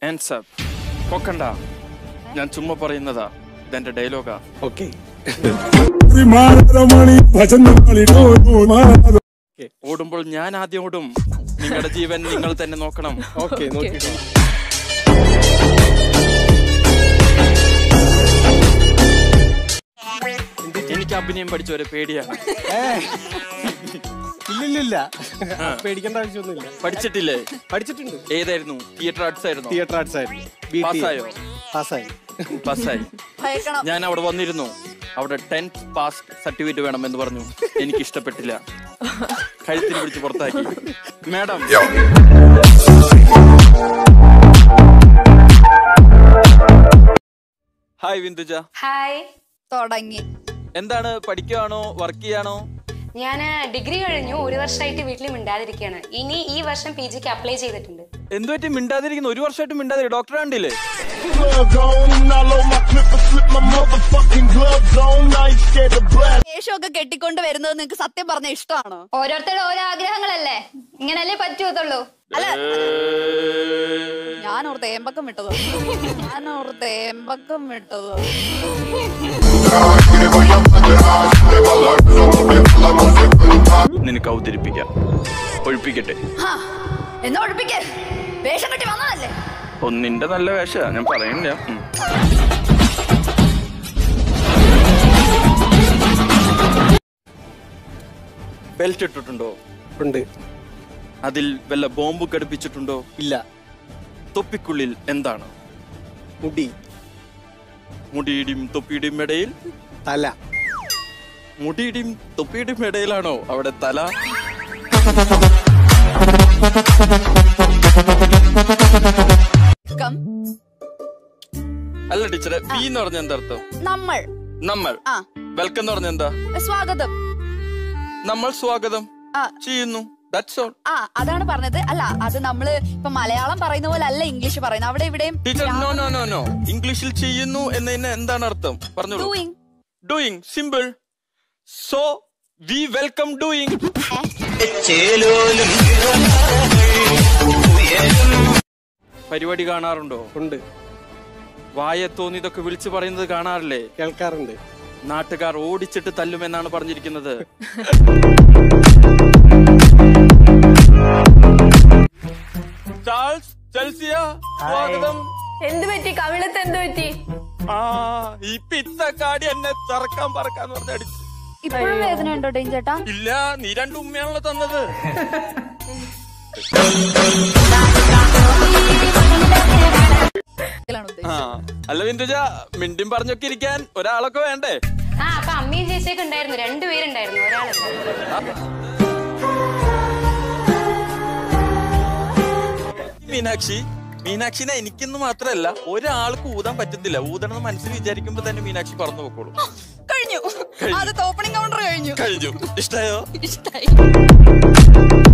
Answer പൊക്കണ്ട ഞാൻ ചുമ്മാ പറയുന്നതാ ഇതെന്റെ ഡയലോഗാ ഓക്കെ മാനരമണി ഭജനമണി ഓടുമ്പോൾ ഞാൻ ആദ്യം ഓടും നിങ്ങളുടെ ജീവൻ നിങ്ങൾ തന്നെ നോക്കണം ഓക്കെ നോക്കിട്ടോ എനിക്ക് അഭിനയം പഠിച്ചവരെ പേടിയാണ് ഇല്ലില്ലില്ല പേടിക്കേണ്ട ആവശ്യമൊന്നുമില്ല പഠിച്ചിട്ടില്ലേ പഠിച്ചിട്ടുണ്ട് ഏതായിരുന്നു തിയേറ്റർ ആർട്സ് ആയിരുന്നു തിയേറ്റർ ആർട്സ് ആയിരുന്നു BT. പാസ്സായോ പാസ്സായി പാസ്സായി ഭയക്കണം ഞാൻ അവിടെ വന്നിരുന്നു അവിടെ ടെൻത്ത് പാസ് സർട്ടിഫിക്കറ്റ് വേണമെന്ന് പറഞ്ഞു എനിക്ക് ഇഷ്ടപ്പെട്ടില്ല കഴുത്തിന് പിടിച്ച് പുറത്താക്കി മാഡം ഹായ് വിന്ദുജ ഹായ് തുടങ്ങി എന്താണ് പഠിക്കുകയാണോ വർക്ക് ചെയ്യാണോ ഞാൻ ഡിഗ്രി കഴിഞ്ഞു ഒരു വർഷമായിട്ട് വീട്ടിൽ മിണ്ടാതിരിക്കുകയാണ് ഇനി ഈ വർഷം പി ജിക്ക് അപ്ലൈ ചെയ്തിട്ടുണ്ട് എന്തു പറ്റി മിണ്ടാതിരിക്കുന്നു ഒരു വർഷമായിട്ട് മിണ്ടാതിരി ഡോക്ടറെ കണ്ടില്ലേ വേഷമൊക്കെ കെട്ടിക്കൊണ്ട് വരുന്നത് നിങ്ങക്ക് സത്യം പറഞ്ഞ ഇഷ്ടമാണോ ഓരോരുത്തരുടെ ഓരോ ആഗ്രഹങ്ങളല്ലേ ഇങ്ങനല്ലേ പറ്റുമത്തുള്ളൂ അല്ല ഞാൻ ഓർത്ത് ഏമ്പക്കം വിട്ടത് ഞാൻ ഓർത്ത് ഏമ്പക്കം വിട്ടത് നിനക്ക് അവതരിപ്പിക്കാം ഒഴിപ്പിക്കട്ടെ ഹാ, എന്നാ ഒഴിപ്പിക്കേ വേഷം കെട്ടി വന്നതല്ലേ ഒന്നിന്റെ നല്ല വേഷ ഞാൻ പറയുന്നില്ല ഉം. ബെൽറ്റ് ഇട്ടിട്ടുണ്ടോ ഉണ്ട് അതിൽ വല്ല ബോംബ് ഘടിപ്പിച്ചിട്ടുണ്ടോ ഇല്ല തൊപ്പിക്കുള്ളിൽ എന്താണ് മുടി മുടിയുടെയും തൊപ്പിയുടെയും ഇടയിൽ തല മുടിയുടെയും തൊപ്പിയുടെയും ഇടയിലാണോ അവിടെ തല കം അല്ല ടീച്ചറെ പി എന്ന് പറഞ്ഞ എന്താ അർത്ഥം നമ്മൾ നമ്മൾ ആ വെൽക്കം എന്ന് പറഞ്ഞ എന്താ സ്വാഗതം നമ്മൾ സ്വാഗതം ആ ചെയ്യുന്നു ദാറ്റ്സ് ഓൾ ആ അതാണ് പറഞ്ഞത് അല്ല അത് നമ്മള് ഇപ്പൊ മലയാളം പറയുന്ന പോലെ അല്ല ഇംഗ്ലീഷ് പറയുന്നത് അവിടെ ഇവിടെയും teacher no no no no ഇംഗ്ലീഷിൽ ചെയ്യുന്നു എന്നതിന് എന്താണ് അർത്ഥം പറഞ്ഞോളൂ doing doing simple so we welcome doing പരിപാടി കാണാറുണ്ടോ ഉണ്ട് വായ തോന്നിയതൊക്കെ വിളിച്ചു പറയുന്നത് കാണാറില്ലേ കേൾക്കാറുണ്ട് നാട്ടുകാർ ഓടിച്ചിട്ട് തല്ലുമെന്നാണ് പറഞ്ഞിരിക്കുന്നത് ചാൾസ് ചെൽസിയ സ്വാഗതം എന്ത് പറ്റി കവിളത്ത് എന്ത് പറ്റി ആ ഈ പിത്തക്കാടി എന്നെ തറക്കാൻ പറക്കാന്ന് പറഞ്ഞ അടിച്ചു ഇപ്പോഴും വേദന ഉണ്ടോ ഡെയിൻ ചേട്ടാ ഇല്ല നീ രണ്ട് ഉമ്മയാണല്ലോ തന്നത് ഇതിലാണ് ഉദ്ദേശിച്ചത്. ആ അല്ല വിന്ദുജ മിണ്ടിയും പറഞ്ഞൊക്കെ ഇരിക്കാൻ ഒരാളൊക്കെ വേണ്ടേ ആ അപ്പൊ അമ്മയും ചേച്ചിയൊക്കെ ഉണ്ടായിരുന്നു രണ്ടുപേരുണ്ടായിരുന്നു ഒരാളല്ല മീനാക്ഷി മീനാക്ഷിനെ എനിക്കെന്ന് മാത്രല്ല ഒരാൾക്ക് ഊതാൻ പറ്റത്തില്ല ഊതണമെന്ന് മനസ്സിൽ വിചാരിക്കുമ്പോ തന്നെ മീനാക്ഷി പറന്നു പോക്കോളൂ കഴിഞ്ഞു ആദ്യത്തെ ഓപ്പണിംഗ് കൗണ്ടർ കഴിഞ്ഞു കഴിഞ്ഞു ഇഷ്ടായോ ഇഷ്ടായി